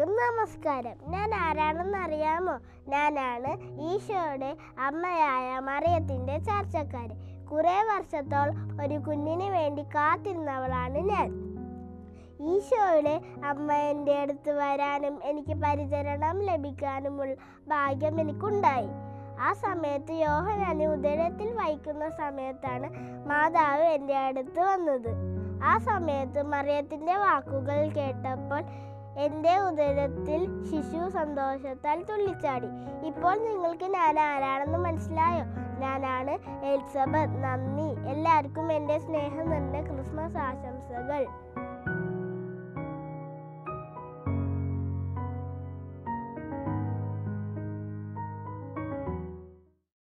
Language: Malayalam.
എല്ലാവർക്കും നമസ്കാരം ഞാൻ ആരാണെന്ന് അറിയാമോ ഞാനാണ് ഈശോയുടെ അമ്മയായ മറിയത്തിൻ്റെ ചർച്ചക്കാരി കുറേ വർഷത്തോളം ഒരു കുഞ്ഞിന് വേണ്ടി കാത്തിരുന്നവളാണ് ഞാൻ ഈശോയുടെ അമ്മ എൻ്റെ അടുത്ത് വരാനും എനിക്ക് പരിചരണം ലഭിക്കാനുമുള്ള ഭാഗ്യം എനിക്കുണ്ടായി ആ സമയത്ത് യോഹനാനെ ഉദരത്തിൽ വഹിക്കുന്ന സമയത്താണ് മാതാവ് എൻ്റെ അടുത്ത് വന്നത് ആ സമയത്ത് മറിയത്തിൻ്റെ വാക്കുകൾ കേട്ടപ്പോൾ എൻ്റെ ഉദരത്തിൽ ശിശു സന്തോഷത്താൽ തുള്ളിച്ചാടി ഇപ്പോൾ നിങ്ങൾക്ക് ഞാൻ ആരാണെന്ന് മനസ്സിലായോ ഞാനാണ് എലിസബത്ത് നന്ദി എല്ലാവർക്കും എൻ്റെ സ്നേഹം നിറഞ്ഞ ക്രിസ്മസ് ആശംസകൾ